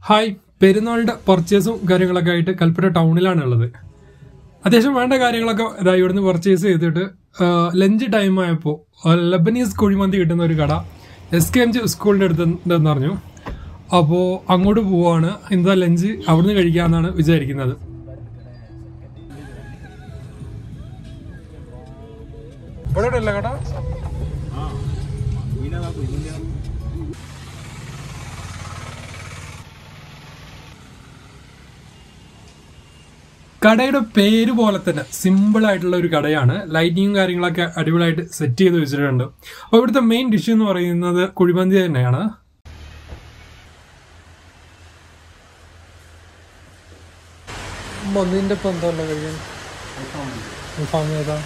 hi പെരുന്നാളിന്റെ പർച്ചേസും കാര്യങ്ങളൊക്കെ ആയിട്ട് കൽപ്പറ്റ ടൗണിലാണ് ഉള്ളത് അത്യാവശ്യം വേണ്ട കാര്യങ്ങളൊക്കെ ഇതാ ഇവിടുന്ന് പർച്ചേസ് ചെയ്തിട്ട് ലഞ്ച് ടൈം ആയപ്പോൾ ലബനീസ് കുഴിമന്തി കിട്ടുന്ന ഒരു കട എസ് കെ എം ജി സ്കൂളിൻ്റെ അടുത്ത് ഉണ്ടെന്ന് പറഞ്ഞു അപ്പോൾ അങ്ങോട്ട് പോവാണ് എന്താ ലഞ്ച് അവിടുന്ന് കഴിക്കാമെന്നാണ് വിചാരിക്കുന്നത് ഇവിടെ അല്ല കട കടയുടെ പേര് പോലെ തന്നെ സിമ്പിൾ ആയിട്ടുള്ള ഒരു കടയാണ് ലൈറ്റിങ്ങും കാര്യങ്ങളൊക്കെ അടിപൊളിയായിട്ട് സെറ്റ് ചെയ്ത് വെച്ചിട്ടുണ്ട് അപ്പോൾ ഇവിടുത്തെ മെയിൻ ഡിഷ് എന്ന് പറയുന്നത് കുഴിമന്തി തന്നെയാണ് മന്തിന്റെ ഇപ്പം എന്താ ഉള്ളത് കഴിക്കാൻ അൽഫാം ഏതാ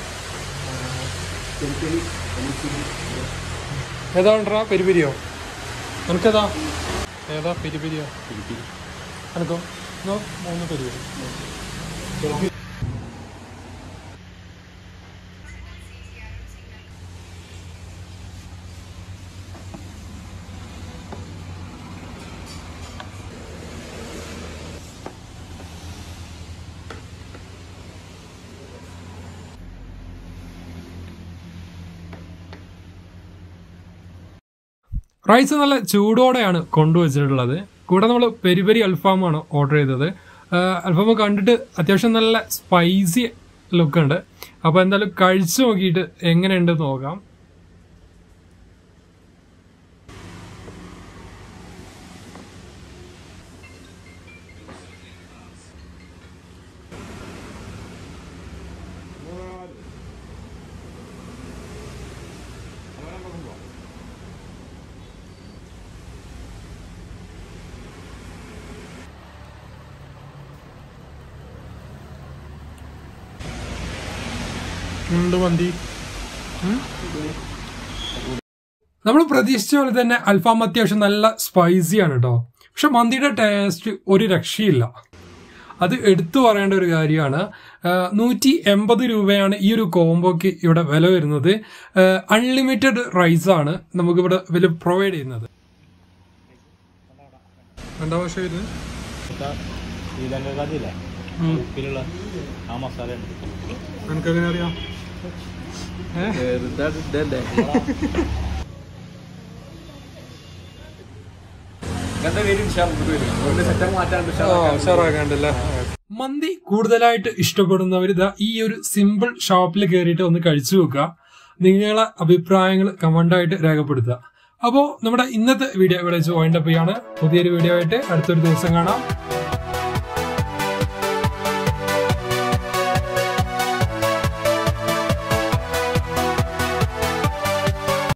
ഏതാണ്ടാ പെരിപിരിയോ നിനക്കേതാ ഏതാ പെരിപിരിയോ എനക്കോ നോ മൂന്ന് പെരിപിരി റൈസ് നല്ല ചൂടോടെയാണ് കൊണ്ടുവച്ചിട്ടുള്ളത് കൂടെ നമ്മൾ പെരി പെരി അൽഫാമാണ് ഓർഡർ ചെയ്തത് അൽഫാം കണ്ടിട്ട് അത്യാവശ്യം നല്ല സ്പൈസി ലുക്ക് ഉണ്ട് അപ്പോൾ എന്തായാലും കഴിച്ചു നോക്കിയിട്ട് എങ്ങനെയുണ്ട് നോക്കാം ഉണ്ട് മന്തി നമ്മൾ പ്രതീക്ഷിച്ച പോലെ തന്നെ അൽഫാം അത്യാവശ്യം നല്ല സ്പൈസിയാണ് കേട്ടോ പക്ഷെ മന്തിയുടെ ടേസ്റ്റ് ഒരു രക്ഷയില്ല അത് എടുത്തു പറയേണ്ട ഒരു കാര്യമാണ് നൂറ്റി എൺപത് രൂപയാണ് ഈ ഒരു കോംബോക്ക് ഇവിടെ വില വരുന്നത് അൺലിമിറ്റഡ് റൈസ് ആണ് നമുക്കിവിടെ വില പ്രൊവൈഡ് ചെയ്യുന്നത് രണ്ടാം വർഷം ഇത് ശ്രീലങ്കക്കാരില്ലേ ഉപ്പിലുള്ള ആ മസാല ഉണ്ട് എനിക്കങ്ങനെ അറിയാം മന്തി കൂടുതലായിട്ട് ഇഷ്ടപ്പെടുന്നവർ ഇതാ ഈ ഒരു സിമ്പിൾ ഷോപ്പിൽ കയറിയിട്ട് ഒന്ന് കഴിച്ചു നോക്കുക നിങ്ങളെ അഭിപ്രായങ്ങൾ കമന്റായിട്ട് രേഖപ്പെടുത്തുക അപ്പോൾ നമ്മുടെ ഇന്നത്തെ വീഡിയോ ഇവിടെ വെച്ച് വൈൻഡപ്പ് ചെയ്യാണ് പുതിയൊരു വീഡിയോ ആയിട്ട് അടുത്തൊരു ദിവസം കാണാം